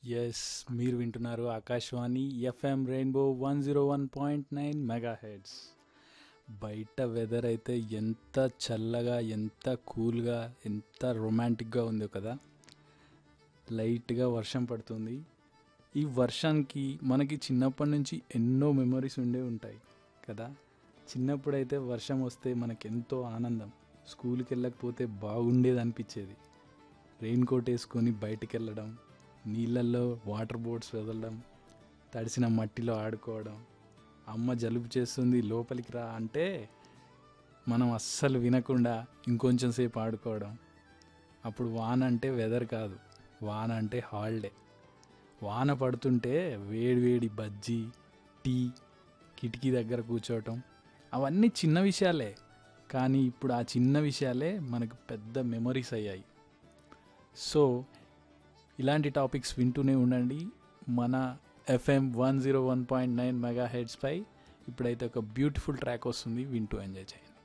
yes మీరు వింటున్నారు Akashvani FM rainbow one zero one point nine mega heads బయట weather అయితే ఎంత చల్లగా ఎంత కూల్గా ఎంత రొమాంటిక్గా ఉందో కదా లైట్గా వర్షం పడుతుంది ఈ వర్షానికి మనకి చిన్నప్పటి నుంచి ఎన్నో మెమరీస్ ఉండే ఉంటాయి కదా చిన్నప్పుడైతే వర్షం వస్తే మనకి ఎంతో ఆనందం స్కూల్కి వెళ్ళకపోతే బాగుండేది అనిపించేది రెయిన్ కోట్ వేసుకొని బయటికి వెళ్ళడం నీళ్ళల్లో వాటర్ బోట్స్ వదలడం తడిసిన మట్టిలో ఆడుకోవడం అమ్మ జలుబు చేస్తుంది లోపలికి రా అంటే మనం అస్సలు వినకుండా ఇంకొంచెం సేపు ఆడుకోవడం అప్పుడు వాన అంటే వెదర్ కాదు వాన అంటే హాలిడే వాన పడుతుంటే వేడి వేడి బజ్జీ టీ కిటికీ దగ్గర కూర్చోవటం అవన్నీ చిన్న విషయాలే కానీ ఇప్పుడు ఆ చిన్న విషయాలే మనకు పెద్ద మెమరీస్ అయ్యాయి సో ఇలాంటి టాపిక్స్ వింటూనే ఉండండి మన FM one zero one point nine mega హెడ్స్పై ఇప్పుడైతే ఒక బ్యూటిఫుల్ ట్రాక్ వస్తుంది వింటూ ఎంజాయ్ చేయండి